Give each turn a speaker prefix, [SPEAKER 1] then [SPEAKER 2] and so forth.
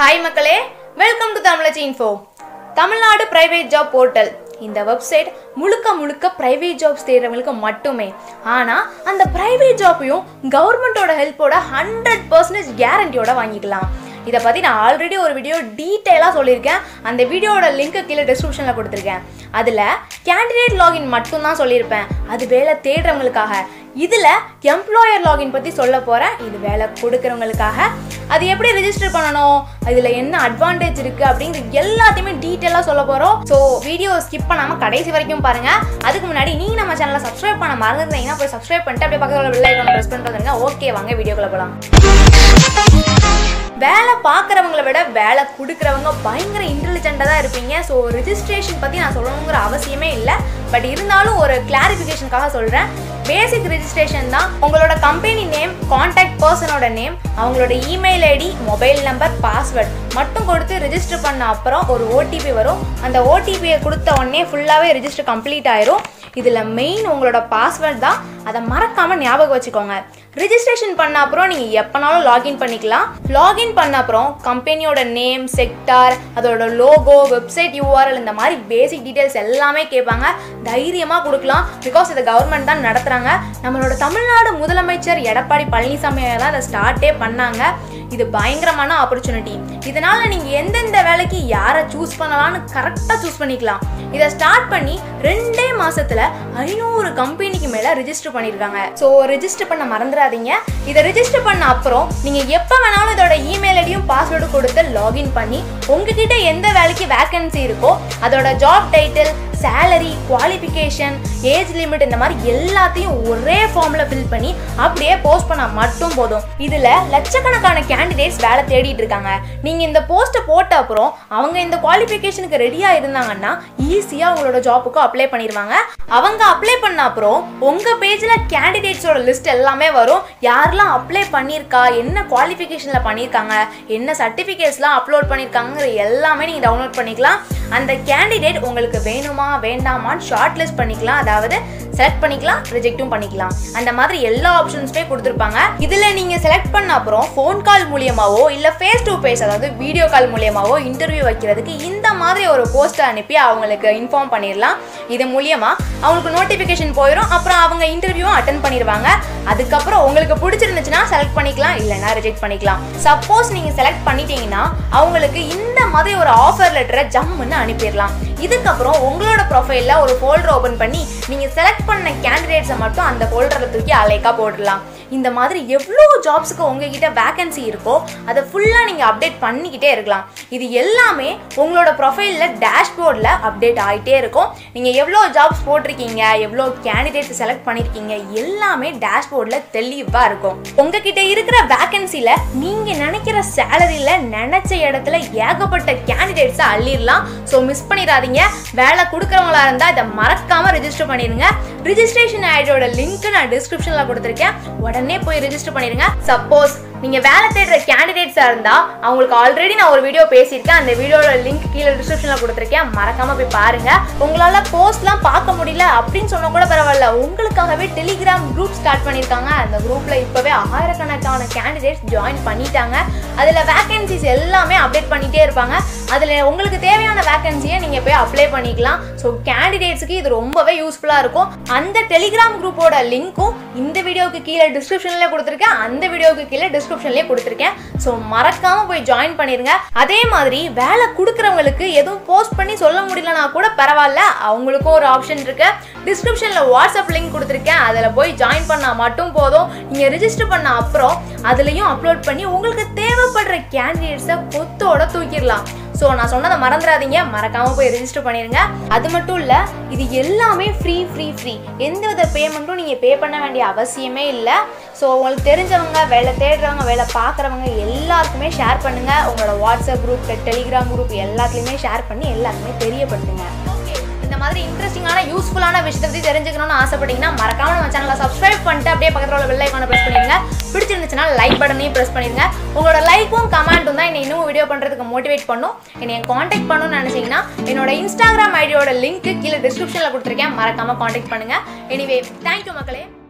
[SPEAKER 1] hi மக்களே welcome to Tamizhachi info Tamil Nadu private job portal இந்த website முழுக்க முழுக்க பிரைவேட் ஜாப்ஸ் தேடுறவங்களுக்கு மட்டுமே ஆனால் அந்த பிரைவேட் ஜாப்பையும் கவர்மெண்ட்டோட ஹெல்ப்போட ஹண்ட்ரட் பர்சன்டேஜ் கேரண்டியோட வாங்கிக்கலாம் இதை பற்றி நான் ஆல்ரெடி ஒரு வீடியோ டீட்டெயிலாக சொல்லியிருக்கேன் அந்த வீடியோவோட லிங்க்கு கீழே டிஸ்கிரிப்ஷனில் கொடுத்துருக்கேன் அதில் கேண்டிடேட் லாகின் மட்டும்தான் சொல்லியிருப்பேன் அது வேலை தேடுறவங்களுக்காக இதில் எம்ப்ளாயர் லாகின் பற்றி சொல்ல போகிறேன் இது வேலை கொடுக்குறவங்களுக்காக அது எப்படி ரெஜிஸ்டர் பண்ணணும் இதில் என்ன அட்வான்டேஜ் இருக்குது அப்படிங்கிற எல்லாத்தையுமே டீட்டெயிலாக சொல்ல போகிறோம் ஸோ வீடியோ ஸ்கிப் பண்ணாமல் கடைசி வரைக்கும் பாருங்கள் அதுக்கு முன்னாடி நீங்கள் நம்ம சேனலை சப்ஸ்கிரைப் பண்ண மறந்துருந்தீங்கன்னா போய் சப்ஸ்கிரைப் பண்ணிட்டு அப்படியே பக்கத்தில் பெல் ஐக்கான் ப்ரெஸ் பண்ணிட்டு வந்துருங்க ஓகே வாங்க வீடியோக்குள்ள போகலாம் வேலை பார்க்குறவங்கள விட வேலை கொடுக்குறவங்க பயங்கர இன்டெலிஜென்ட்டாக தான் இருப்பீங்க ஸோ ரிஜிஸ்ட்ரேஷன் பற்றி நான் சொல்லணுங்கிற அவசியமே இல்லை பட் இருந்தாலும் ஒரு கிளாரிஃபிகேஷனுக்காக சொல்கிறேன் பேசிக் ரெஜிஸ்ட்ரேஷன் தான் உங்களோட கம்பெனி நேம் காண்டாக்ட் பர்சனோட நேம் அவங்களோட email ID mobile number password மட்டும் கொடுத்து ரெஜிஸ்டர் பண்ண அப்புறம் ஒரு ஓடிபி வரும் அந்த ஓடிபியை கொடுத்த உடனே ஃபுல்லாகவே ரெஜிஸ்டர் கம்ப்ளீட் ஆயிரும் இதில் மெயின் உங்களோட பாஸ்வேர்ட் தான் அதை மறக்காமல் ஞாபகம் வச்சுக்கோங்க ரிஜிஸ்ட்ரேஷன் பண்ண அப்புறம் நீங்கள் எப்போனாலும் லாகின் பண்ணிக்கலாம் லாகின் பண்ண அப்புறம் கம்பெனியோட நேம் செக்டார் அதோட லோகோ வெப்சைட் யூஆர்எல் இந்த மாதிரி பேசிக் டீட்டெயில்ஸ் எல்லாமே கேட்பாங்க தைரியமாக கொடுக்கலாம் பிகாஸ் இதை கவர்மெண்ட் தான் நடத்துகிறாங்க நம்மளோட தமிழ்நாடு முதலமைச்சர் எடப்பாடி பழனிசாமி தான் இதை ஸ்டார்ட்டே பண்ணாங்க இது பயங்கரமான ஆப்பர்ச்சுனிட்டி இதனால் நீங்கள் எந்தெந்த வேலைக்கு யாரை சூஸ் பண்ணலாம்னு கரெக்டாக சூஸ் பண்ணிக்கலாம் இதை ஸ்டார்ட் பண்ணி ரெண்டே மாசத்துல ஐநூறு கம்பெனிக்கு மேலே ரிஜிஸ்டர் பண்ணியிருக்காங்க ஸோ ரெஜிஸ்டர் பண்ண மறந்துடாதீங்க இதை ரெஜிஸ்டர் பண்ண அப்புறம் நீங்கள் எப்போ வேணாலும் இதோட இமெயில் ஐடியும் பாஸ்வேர்டும் கொடுத்து லாகின் பண்ணி உங்ககிட்ட எந்த வேலைக்கு வேக்கன்சி இருக்கோ அதோட job title salary qualification age limit இந்த மாதிரி எல்லாத்தையும் ஒரே ஃபார்மில் ஃபில் பண்ணி அப்படியே போஸ்ட் பண்ணால் மட்டும் போதும் இதில் லட்சக்கணக்கான கேண்டிடேட்ஸ் வேலை தேடிட்டு இருக்காங்க நீங்கள் இந்த போஸ்ட்டை போட்ட அப்புறம் அவங்க இந்த குவாலிஃபிகேஷனுக்கு ரெடியாக இருந்தாங்கன்னா ஈஸியாக உங்களோட ஜாப்புக்கு அப்ளை பண்ணிடுவாங்க அவங்க அப்ளை பண்ண அப்புறம் உங்கள் பேஜில் கேண்டிடேட்ஸோட லிஸ்ட் எல்லாமே வரும் யாரெல்லாம் அப்ளை பண்ணியிருக்கா என்ன குவாலிஃபிகேஷனில் பண்ணியிருக்காங்க என்ன சர்டிஃபிகேட்ஸ்லாம் அப்லோட் பண்ணியிருக்காங்கிற எல்லாமே நீங்கள் டவுன்லோட் பண்ணிக்கலாம் அந்த கேண்டிடேட் உங்களுக்கு வேணுமா வேண்டாமான்னு ஷார்ட் லிஸ்ட் பண்ணிக்கலாம் அதாவது செலக்ட் பண்ணிக்கலாம் ரிஜெக்ட்டும் பண்ணிக்கலாம் அந்த மாதிரி எல்லா ஆப்ஷன்ஸுமே கொடுத்துருப்பாங்க இதில் நீங்கள் செலக்ட் பண்ண அப்புறம் ஃபோன் கால் மூலியமாவோ இல்லை ஃபேஸ் டு ஃபேஸ் அதாவது வீடியோ கால் மூலியமாவோ இன்டர்வியூ வைக்கிறதுக்கு இந்த மாதிரி ஒரு போஸ்ட்டை அனுப்பி அவங்களுக்கு இன்ஃபார்ம் பண்ணிடலாம் இது மூலியமா அவங்களுக்கு நோட்டிஃபிகேஷன் போயிடும் அப்புறம் அவங்க இன்டர்வியூவும் அட்டன் பண்ணிடுவாங்க அதுக்கப்புறம் உங்களுக்கு பிடிச்சிருந்துச்சுன்னா செலக்ட் பண்ணிக்கலாம் இல்லைன்னா ரிஜெக்ட் பண்ணிக்கலாம் சப்போஸ் நீங்கள் செலக்ட் பண்ணிட்டீங்கன்னா அவங்களுக்கு இந்த மாதிரி ஒரு ஆஃபர் லெட்டரை ஜம்முன்னு அனுப்பிடலாம் இதுக்கப்புறம் உங்களோட ப்ரொஃபைலில் ஒரு ஃபோல்டர் ஓப்பன் பண்ணி நீங்கள் செலக்ட் பண்ண கேண்டிடேட்ஸை மட்டும் அந்த ஃபோல்டரில் தூக்கி அலைக்காக போட்டுடலாம் இந்த மாதிரி எவ்வளோ ஜாப்ஸுக்கு உங்ககிட்ட வேகன்சி இருக்கோ அதை ஃபுல்லாக நீங்கள் அப்டேட் பண்ணிக்கிட்டே இருக்கலாம் இது எல்லாமே உங்களோட ப்ரொஃபைலில் டேஷ்போர்டில் அப்டேட் ஆகிட்டே இருக்கும் நீங்கள் எவ்வளோ ஜாப்ஸ் போட்டிருக்கீங்க எவ்வளோ கேண்டிடேட்ஸ் செலக்ட் பண்ணியிருக்கீங்க எல்லாமே டேஷ்போர்டில் தெளிவாக இருக்கும் உங்ககிட்ட இருக்கிற வேகன்சியில் நீங்கள் நினைக்கிற சேலரியில் நினச்ச இடத்துல ஏகப்பட்ட கேண்டிடேட்ஸை அள்ளிடலாம் ஸோ மிஸ் பண்ணிடாதீங்க வேலை கொடுக்குறவங்களா இருந்தால் இதை மறக்காமல் ரெஜிஸ்டர் பண்ணிடுங்க ரிஜிஸ்ட்ரேஷன் ஐடியோட லிங்க் நான் டிஸ்கிரிப்ஷனில் கொடுத்துருக்கேன் உடனே போய் ரெஜிஸ்டர் பண்ணிடுங்க சப்போஸ் நீங்கள் வேலை தேடுற கேண்டிடேட்ஸாக இருந்தால் அவங்களுக்கு ஆல்ரெடி நான் ஒரு வீடியோ பேசியிருக்கேன் அந்த வீடியோட லிங்க் கீழே டிஸ்கிரிப்ஷனில் கொடுத்துருக்கேன் மறக்காமல் போய் பாருங்கள் உங்களால் போஸ்ட்லாம் பார்க்க முடியல அப்படின்னு சொன்னால் கூட பரவாயில்ல உங்களுக்காகவே டெலிகிராம் குரூப் ஸ்டார்ட் பண்ணியிருக்காங்க அந்த குரூப்பில் இப்போவே ஆயிரக்கணக்கான கேண்டிடேட்ஸ் ஜாயின் பண்ணிட்டாங்க அதில் வேகன்சிஸ் எல்லாமே அப்டேட் பண்ணிகிட்டே இருப்பாங்க அதில் உங்களுக்கு தேவையான வேகன்சியை நீங்கள் போய் அப்ளை பண்ணிக்கலாம் ஸோ கேண்டிடேட்ஸுக்கு இது ரொம்பவே யூஸ்ஃபுல்லாக இருக்கும் அந்த டெலிகிராம் குரூப்போட லிங்க்கும் இந்த வீடியோவுக்கு கீழே டிஸ்கிரிப்ஷனில் கொடுத்துருக்கேன் அந்த வீடியோவுக்கு கீழே டிஸ்கிரிப்ஷன்லேயே கொடுத்துருக்கேன் ஸோ மறக்காமல் போய் ஜாயின் பண்ணிடுங்க அதே மாதிரி வேலை கொடுக்குறவங்களுக்கு எதுவும் போஸ்ட் பண்ணி சொல்ல முடியலனா கூட பரவாயில்ல அவங்களுக்கும் ஒரு ஆப்ஷன் இருக்கு டிஸ்கிரிப்ஷனில் வாட்ஸ்அப் லிங்க் கொடுத்துருக்கேன் அதில் போய் ஜாயின் பண்ணால் மட்டும் போதும் நீங்கள் ரிஜிஸ்டர் பண்ண அப்புறம் அதுலேயும் அப்லோட் பண்ணி உங்களுக்கு தேவைப்படுற கேண்டிடேட்ஸை கொத்தோட தூக்கிடலாம் ஸோ நான் சொன்னதை மறந்துடாதீங்க மறக்காமல் போய் ரெஜிஸ்டர் பண்ணிடுங்க அது மட்டும் இல்லை இது எல்லாமே ஃப்ரீ ஃப்ரீ ஃப்ரீ எந்த வித பேமெண்ட்டும் நீங்கள் பே பண்ண வேண்டிய அவசியமே இல்லை ஸோ உங்களுக்கு தெரிஞ்சவங்க வேலை தேடுறவங்க வேலை பார்க்குறவங்க எல்லாருக்குமே ஷேர் பண்ணுங்கள் உங்களோட வாட்ஸ்அப் குரூப் டெலிகிராம் குரூப் எல்லாத்துலேயுமே ஷேர் பண்ணி எல்லாருக்குமே தெரியப்படுத்துங்க இந்த மாதிரி இன்ட்ரெஸ்டிங்கான யூஸ்ஃபுல்லான விஷயத்தை பற்றி தெரிஞ்சுக்கணும்னு ஆசைப்பட்டீங்கன்னா மறக்காம நம்ம சேனலை சப்ஸ்கிரைப் பண்ணிட்டு அப்படியே பக்கத்தில் உள்ள பெல் ஐக்கானை ப்ரெஸ் பண்ணிடுங்க பிடிச்சிருந்துச்சுன்னா லைக் பட்டனையும் ப்ரெஸ் பண்ணிடுங்க உங்களோட லைக்கும் கமெண்ட்டும் தான் என்னை இன்னும் வீடியோ பண்ணுறதுக்கு மோட்டிவேட் பண்ணும் என்னை காண்டாக்ட் பண்ணணும்னு நினச்சிங்கன்னா என்னோட இன்ஸ்டாகிராம் ஐடியோட லிங்க் கீழே டிஸ்கிரிப்ஷனில் கொடுத்துருக்கேன் மறக்காம காண்டாக்ட் பண்ணுங்க எனிவே தேங்க்யூ மக்களே